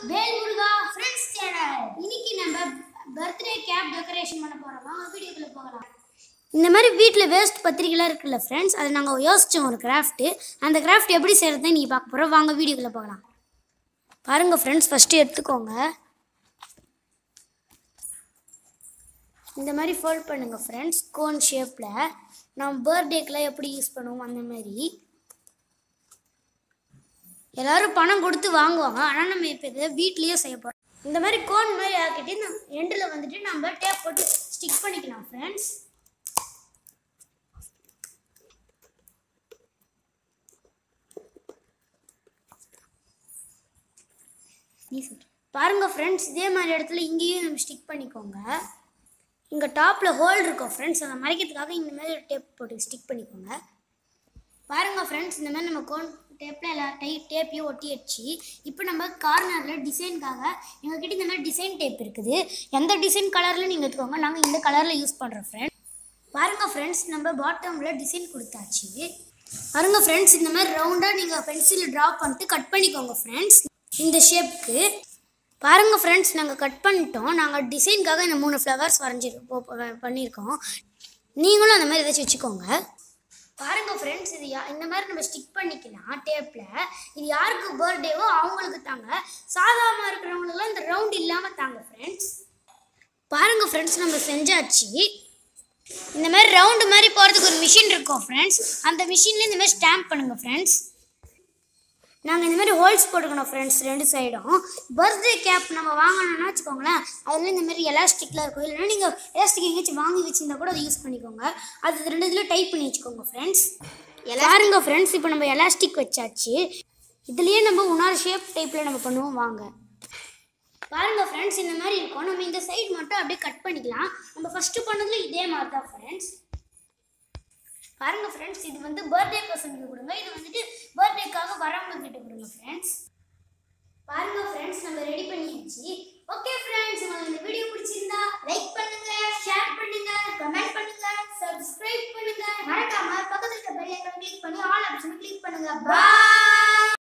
வேல் முருகா friends channel இன்னைக்கு நம்ம birthday gap decoration பண்ண போறோம் வாங்க வீடியோக்குள்ள போகலாம் இந்த மாதிரி வீட்டில் வேஸ்ட் பத்திரிக்கைலாம் இருக்குல்ல ஃப்ரெண்ட்ஸ் அதை நாங்கள் யோசிச்சோம் ஒரு கிராஃப்ட்டு அந்த கிராஃப்ட் எப்படி செய்கிறத நீங்கள் பார்க்க போகிறோம் வாங்க வீடியோக்குள்ள போகலாம் பாருங்கள் ஃப்ரெண்ட்ஸ் ஃபஸ்ட்டு எடுத்துக்கோங்க இந்த மாதிரி ஃபோல்ட் பண்ணுங்கள் ஃப்ரெண்ட்ஸ் கோன் ஷேப்பில் நம்ம பர்த்டேக்கெலாம் எப்படி யூஸ் பண்ணுவோம் அந்த மாதிரி எல்லாரும் பணம் கொடுத்து வாங்குவாங்க ஆனால் நம்ம இப்போ இதை வீட்லேயே செய்ய போகிறோம் இந்த மாதிரி கோன் மாதிரி ஆக்கிட்டு நம்ம எண்டில் வந்துட்டு நம்ம டேப் போட்டு ஸ்டிக் பண்ணிக்கலாம் ஃப்ரெண்ட்ஸ் நீ சொல்லு பாருங்க ஃப்ரெண்ட்ஸ் இதே மாதிரி இடத்துல இங்கேயும் நம்ம ஸ்டிக் பண்ணிக்கோங்க இங்கே டாப்பில் ஹோல் இருக்கும் ஃப்ரெண்ட்ஸ் அதை மறைக்கிறதுக்காக இந்த மாதிரி ஒரு டேப் போட்டு ஸ்டிக் பண்ணிக்கோங்க பாருங்க ஃப்ரெண்ட்ஸ் இந்த மாதிரி நம்ம கோன் டேப்பில் எல்லா டை டேப்பையும் ஒட்டியாச்சு இப்போ நம்ம கார்னரில் டிசைனுக்காக எங்ககிட்ட இந்த மாதிரி டிசைன் டேப் இருக்குது எந்த டிசைன் கலரில் நீங்கள் எடுத்துக்கோங்க நாங்கள் இந்த கலரில் யூஸ் பண்ணுறோம் ஃப்ரெண்ட் பாருங்க ஃப்ரெண்ட்ஸ் நம்ம பாட்டமில் டிசைன் கொடுத்தாச்சு பாருங்க ஃப்ரெண்ட்ஸ் இந்த மாதிரி ரவுண்டாக நீங்கள் பென்சில் ட்ரா பண்ணிட்டு கட் பண்ணிக்கோங்க ஃப்ரெண்ட்ஸ் இந்த ஷேப்க்கு பாருங்க ஃப்ரெண்ட்ஸ் நாங்கள் கட் பண்ணிட்டோம் நாங்கள் டிசைனுக்காக இந்த மூணு ஃப்ளவர்ஸ் வரைஞ்சிருக்கோம் பண்ணியிருக்கோம் நீங்களும் அந்த மாதிரி ஏதாச்சும் வச்சுக்கோங்க பாருங்க ஃப்ரெண்ட்ஸ் இது யா இந்த மாதிரி நம்ம ஸ்டிக் பண்ணிக்கலாம் டேப்பில் இது யாருக்கு பர்த்டேவோ அவங்களுக்கு தாங்க சாதாரணமாக இருக்கிறவங்களுக்குலாம் இந்த ரவுண்ட் இல்லாமல் தாங்க ஃப்ரெண்ட்ஸ் பாருங்க ஃப்ரெண்ட்ஸ் நம்ம செஞ்சாச்சு இந்த மாதிரி ரவுண்டு மாதிரி போகிறதுக்கு ஒரு மிஷின் இருக்கும் ஃப்ரெண்ட்ஸ் அந்த மிஷினில் இந்த மாதிரி ஸ்டாம்ப் பண்ணுங்கள் ஃப்ரெண்ட்ஸ் நாங்கள் இந்த மாதிரி ஹோல்ஸ் போட்டுக்கணும் ஃப்ரெண்ட்ஸ் ரெண்டு சைடும் பர்த்டே கேப் நம்ம வாங்கணும்னா வச்சுக்கோங்களேன் அதில் இந்த மாதிரி எலாஸ்டிக்லாம் இருக்கும் இல்லைன்னா நீங்கள் எலாஸ்டிக் எங்கேயாச்சும் வாங்கி வச்சிருந்தா கூட அதை யூஸ் பண்ணிக்கோங்க அது ரெண்டு இதில் டைப் பண்ணி வச்சுக்கோங்க ஃப்ரெண்ட்ஸ் பாருங்க ஃப்ரெண்ட்ஸ் இப்போ நம்ம எலாஸ்டிக் வச்சாச்சு இதுலேயே நம்ம இன்னொரு ஷேப் டைப்பில் நம்ம பண்ணுவோம் வாங்க பாருங்க ஃப்ரெண்ட்ஸ் இந்த மாதிரி இருக்கும் நம்ம இந்த சைடு மட்டும் அப்படியே கட் பண்ணிக்கலாம் நம்ம ஃபஸ்ட்டு பண்ணதுல இதே மாதிரி தான் ஃப்ரெண்ட்ஸ் பாருங்க ஃப்ரெண்ட்ஸ் இது வந்து பர்த்டே பர்சனுக்கு கொடுங்க இது வந்துட்டு பர்த்டேக்காக வரவங்க கிட்ட கொடுங்க ஃப்ரெண்ட்ஸ் பாருங்க ஃப்ரெண்ட்ஸ் நம்ம ரெடி பண்ணியாச்சு ஓகே ஃப்ரெண்ட்ஸ் உங்களுக்கு இந்த வீடியோ பிடிச்சிருந்தா லைக் பண்ணுங்க